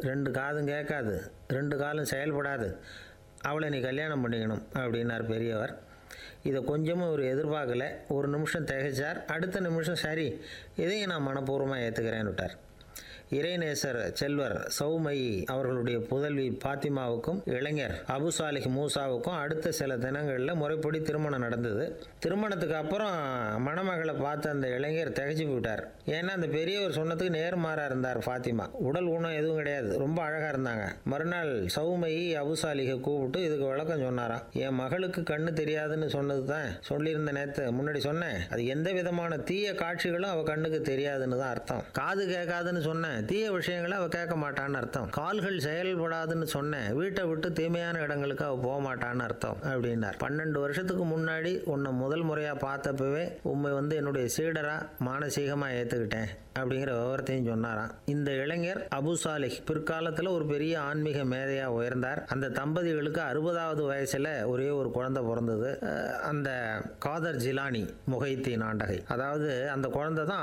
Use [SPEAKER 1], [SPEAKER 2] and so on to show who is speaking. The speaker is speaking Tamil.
[SPEAKER 1] ரெண்டு காதும் கேட்காது ரெண்டு காலும் செயல்படாது அவளை நீ கல்யாணம் பண்ணிக்கணும் அப்படின்னார் பெரியவர் இதை கொஞ்சமும் அவர் எதிர்பார்க்கல ஒரு நிமிஷம் திகைச்சார் அடுத்த நிமிஷம் சரி இதையும் நான் மனப்பூர்வமாக ஏற்றுக்கிறேன்னு விட்டார் இறைநேசர் செல்வர் சௌமயி அவர்களுடைய புதல்வி பாத்திமாவுக்கும் இளைஞர் அபு சாலிஹ் மூசாவுக்கும் அடுத்த சில தினங்களில் முறைப்படி திருமணம் நடந்தது திருமணத்துக்கு அப்புறம் மணமகளை பார்த்த அந்த இளைஞர் திகைச்சு போயிட்டார் ஏன்னா அந்த பெரியவர் சொன்னதுக்கு நேர்மாறாக இருந்தார் ஃபாத்திமா உடல் ஊனம் எதுவும் கிடையாது ரொம்ப அழகாக இருந்தாங்க மறுநாள் சௌமயி அபு சாலிஹை கூப்பிட்டு இதுக்கு விளக்கம் சொன்னாராம் என் மகளுக்கு கண்ணு தெரியாதுன்னு சொன்னது தான் சொல்லியிருந்த நேற்று முன்னாடி சொன்னேன் அது எந்த விதமான தீய காட்சிகளும் அவ கண்ணுக்கு தெரியாதுன்னு தான் அர்த்தம் காது கேட்காதுன்னு சொன்னேன் தீய விஷயங்களை அவ கேட்க மாட்டான்னு அர்த்தம் கால்கள் செயல்படாதுன்னு சொன்னேன் வீட்டை விட்டு தீமையான இடங்களுக்கு அவ போக மாட்டான்னு அர்த்தம் அப்படின்னார் பன்னெண்டு வருஷத்துக்கு முன்னாடி உன்னை முதல் முறையாக பார்த்தப்பவே உண்மை வந்து என்னுடைய சீடரா மானசீகமாக ஏற்றுக்கிட்டேன் அப்படிங்கிற விவரத்தையும் சொன்னாராம் இந்த இளைஞர் அபு சாலிஹ் பிற்காலத்தில் ஒரு பெரிய ஆன்மீக மேதையாக உயர்ந்தார் அந்த தம்பதிகளுக்கு அறுபதாவது வயசில் ஒரே ஒரு குழந்தை பிறந்தது அஹ் அந்த காதர் ஜிலானி முகைத்தீன் ஆண்டகை அதாவது அந்த குழந்தை தான்